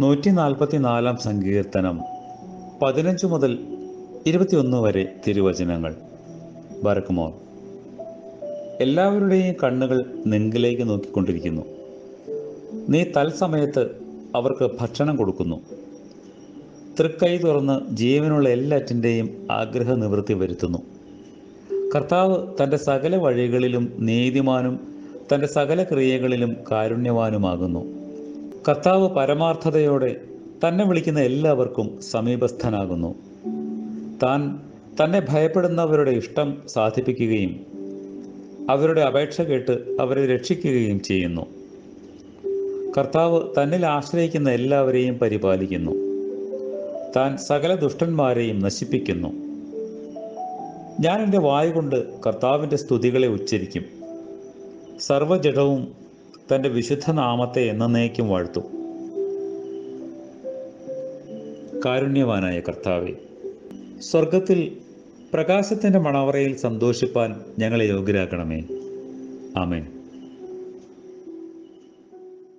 നൂറ്റി നാൽപ്പത്തി നാലാം സങ്കീർത്തനം പതിനഞ്ച് മുതൽ ഇരുപത്തിയൊന്ന് വരെ തിരുവചനങ്ങൾ ബർക്കുമോർ എല്ലാവരുടെയും കണ്ണുകൾ നിങ്കിലേക്ക് നോക്കിക്കൊണ്ടിരിക്കുന്നു നീ തൽസമയത്ത് അവർക്ക് ഭക്ഷണം കൊടുക്കുന്നു തൃക്കൈ തുറന്ന് ജീവനുള്ള എല്ലാറ്റിൻ്റെയും ആഗ്രഹ നിവൃത്തി വരുത്തുന്നു കർത്താവ് തൻ്റെ സകല വഴികളിലും നീതിമാനും തൻ്റെ സകല ക്രിയകളിലും കാരുണ്യവാനുമാകുന്നു കർത്താവ് പരമാർത്ഥതയോടെ തന്നെ വിളിക്കുന്ന എല്ലാവർക്കും സമീപസ്ഥനാകുന്നു താൻ തന്നെ ഭയപ്പെടുന്നവരുടെ ഇഷ്ടം സാധിപ്പിക്കുകയും അവരുടെ അപേക്ഷ കേട്ട് അവരെ രക്ഷിക്കുകയും ചെയ്യുന്നു കർത്താവ് തന്നിൽ ആശ്രയിക്കുന്ന എല്ലാവരെയും പരിപാലിക്കുന്നു താൻ സകല ദുഷ്ടന്മാരെയും നശിപ്പിക്കുന്നു ഞാൻ എൻ്റെ വായു കൊണ്ട് കർത്താവിൻ്റെ സ്തുതികളെ ഉച്ചരിക്കും സർവജഡവും തൻ്റെ വിശുദ്ധ നാമത്തെ എന്നേക്കും വാഴ്ത്തും കാരുണ്യവാനായ കർത്താവെ സ്വർഗത്തിൽ പ്രകാശത്തിൻ്റെ മണവറയിൽ സന്തോഷിപ്പാൻ ഞങ്ങളെ യോഗ്യരാക്കണമേ ആമേൻ